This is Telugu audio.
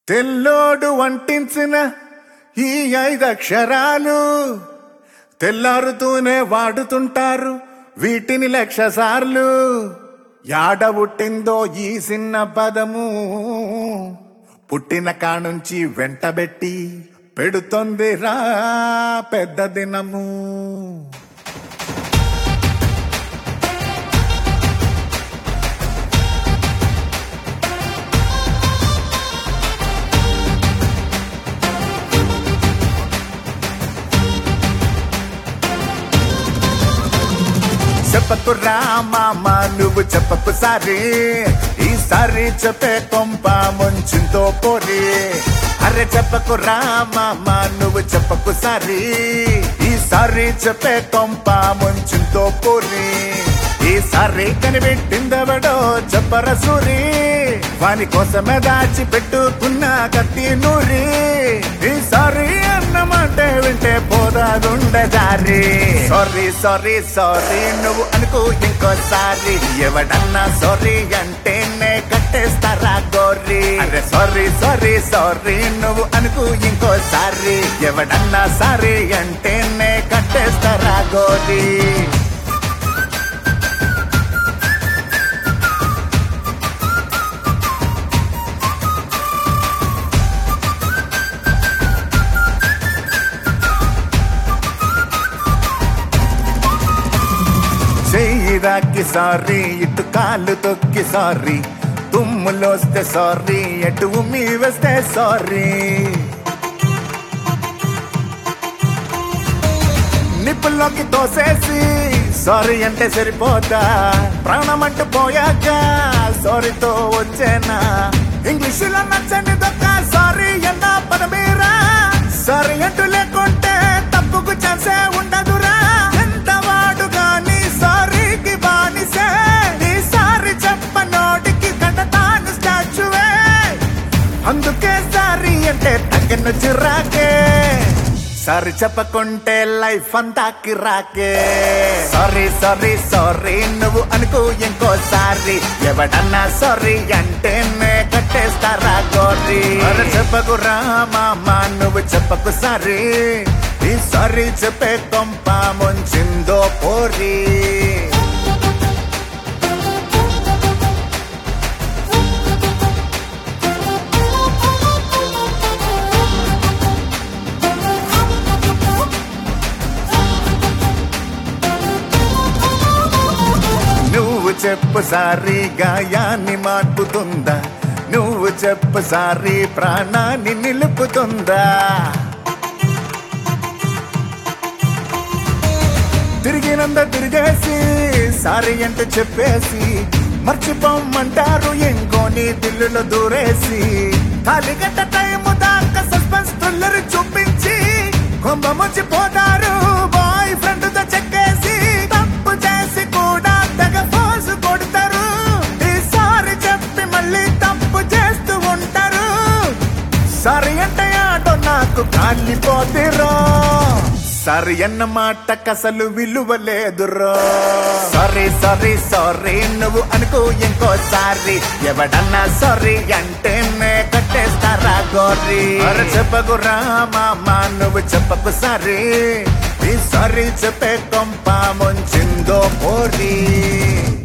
తెల్లోడు వంటించిన ఈ ఐదక్షరాలు తెల్లారుతూనే వాడుతుంటారు వీటిని లక్ష సార్లు యాడ పుట్టిందో ఈ చిన్న పదము పుట్టిన కానుంచి వెంటబెట్టి పెడుతోంది రా పెద్ద దినము చెప్పకు రా మామ నువ్వు చెప్పకు సారి ఈసారి చెప్పే కొంప ముంచుతో పోరి అరే చెప్పకు రా మామ నువ్వు చెప్పకు సారి ఈసారి చెప్పే కొంప ముంచుతో పోరి ఈసారి కనిపెట్టిందెవడో చెప్పర సూరి వాని కోసమే దాచి పెట్టుకున్న కత్తి నూరి ఈసారి అన్నమాట వింటే పోదాదుండ దారి సారీ సారీ సారీ నువ్వు అనుకో ఇంకోసారి ఎవడన్నా సారీ అంటేనే కట్టేస్తారా గోరి అరే సారీ సారీ సారీ నువ్వు అనుకో ఇంకోసారి ఎవడన్నా సారీ అంటేనే కట్టేస్తారా గోరి చెయ్యిరాకి సారీ ఇటు కాళ్ళు తొక్కి సారీ తుమ్ములోస్తే సారీ ఎటు ఉమ్మి వేస్తే సారీ నిప్పుల్లోకి తోసేసి సారీ అంటే సరిపోతా ప్రాణం అంటూ పోయాక సారీతో వచ్చేనా ఇంగ్లీషులో నచ్చండి దొక్క సారీ అన్న పదమీరా సారీ అంటూ లేకుంటే తప్పుకు ఛాన్సే ఉండదురా ఎంత వాడు గాని సారీకి బానిసే ఈ సారీ చెప్పనోడికి కడతాను స్టాచ్యువే అందుకే సారీ అంటే తగ్గను చిరాకే సారీ చెప్పకుంటే లైఫ్ అంతా కిరాకే సారీ సారీ సారీ నువ్వు అనుకో ఇంకోసారి ఎవడన్నా సారీ అంటేనే కట్టేస్తారా గోరి అరే చెప్పకు రా మామ నువ్వు చెప్పకు సారీ ఈ సారీ చెప్పే కొంప ముంచిందో పోరీ నువ్వు చెప్పు సారీ గాయాన్ని మార్పుతుందా నువ్వు చెప్పు సారీ ప్రాణాన్ని నిలుపుతుందా తిరిగినంద తిరిగేసి సారీ అంటే చెప్పేసి మర్చిపోమంటారు ఎంకోని దిల్లులో దూరేసి తాలిగట్ట టైము దాకా సస్పెన్స్ థ్రిల్లర్ చూపించి కొంబ ముచ్చిపోతారు బాయ్ ఫ్రెండ్ తో చెక్కేసి తప్పు చేసి కూడా తెగ ఫోజు కొడతారు ఈసారి చెప్పి మళ్ళీ తప్పు చేస్తూ ఉంటారు సరి అంటే ఆటో నాకు కాలిపోతిరో సరి అన్న మాట కసలు విలువ లేదురో సారీ సారీ సారీ నువ్వు అనుకో ఇంకోసారి ఎవడన్నా సారీ అంటేనే కట్టేస్తారా గోరి అరే చెప్పకు రా మామ నువ్వు చెప్పకు సారీ ఈ సారీ చెప్పే కొంప ముంచిందో పోరీ